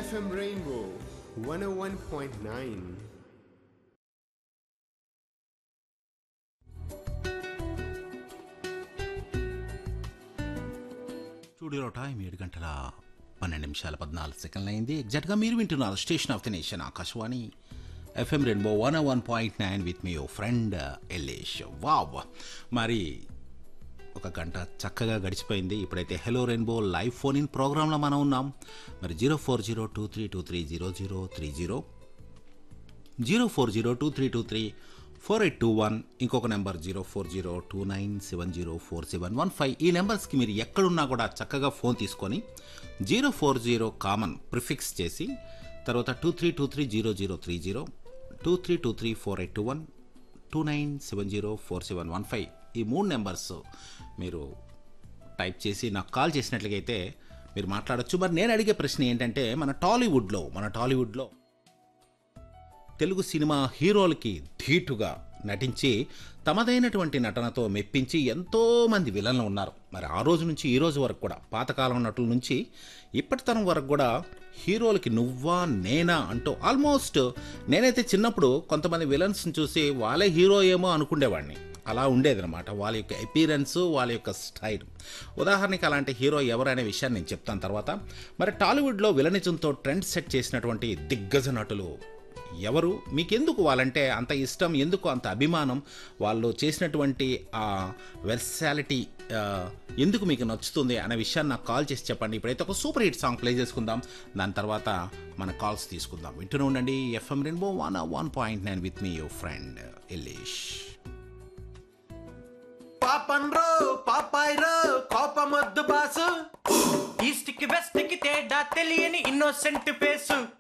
FM Rainbow 101.9. స్టూడియోలో time ఏడు గంటల పన్నెండు నిమిషాల పద్నాలుగు సెకండ్లు అయింది ఎగ్జాక్ట్గా మీరు వింటున్నారు station of the nation Akashvani FM rainbow one one point nine with me friend Ellesh wow మరి ఒక గంట చక్కగా గడిచిపోయింది ఇప్పుడైతే hello rainbow live phone in ప్రోగ్రాంలో మనం ఉన్నాం మరి zero four zero two three two three zero zero three zero zero four zero two three two three four eight two one ఇంకొక number zero four zero two nine seven zero four seven one five ఈ నెంబర్స్కి మీరు ఎక్కడున్నా కూడా చక్కగా phone తీసుకొని zero four zero common prefix చేసి తర్వాత two three two three zero zero three zero two three two three four eight two one two nine seven zero four seven one five ఈ మూడు నెంబర్స్ మీరు type చేసి నాకు call చేసినట్లయితే మీరు మాట్లాడొచ్చు మరి నేను అడిగే ప్రశ్న ఏంటంటే మన టాలీవుడ్లో మన టాలీవుడ్లో తెలుగు సినిమా హీరోలకి ధీటుగా నటించి తమదైనటువంటి నటనతో మెప్పించి ఎంతోమంది విలన్లు ఉన్నారు మరి ఆ రోజు నుంచి ఈ రోజు వరకు కూడా పాతకాలం నటుల నుంచి ఇప్పటి తరం వరకు కూడా హీరోలకి నువ్వా నేనా అంటూ ఆల్మోస్ట్ నేనైతే చిన్నప్పుడు కొంతమంది విలన్స్ని చూసి వాళ్ళే హీరో ఏమో అనుకునేవాడిని అలా ఉండేదన్నమాట వాళ్ళ యొక్క అపీరెన్స్ వాళ్ళ యొక్క స్టైల్ ఉదాహరణకి అలాంటి హీరో ఎవరు అనే విషయాన్ని నేను చెప్తాను తర్వాత మరి టాలీవుడ్లో విలనిజంతో ట్రెండ్ సెట్ చేసినటువంటి దిగ్గజ నటులు ఎవరు మీకెందుకు వాళ్ళంటే అంత ఇష్టం ఎందుకు అంత అభిమానం వాళ్ళు చేసినటువంటి ఆ వెర్సాలిటీ ఎందుకు మీకు నచ్చుతుంది అనే విషయాన్ని నాకు కాల్ చేసి చెప్పండి ఇప్పుడైతే ఒక సూపర్ హిట్ సాంగ్ ప్లే చేసుకుందాం దాని తర్వాత మన కాల్స్ తీసుకుందాం వింటూనే ఉండండి FM rainbow one one point nine with me your friend Ellesh పాపన్ రో పాపాయ్ రో కోపమొద్దు బాసు ఈస్ట్ కి వెస్ట్ కి తేడా తెలియని ఇన్నోసెంట్ ఫేసు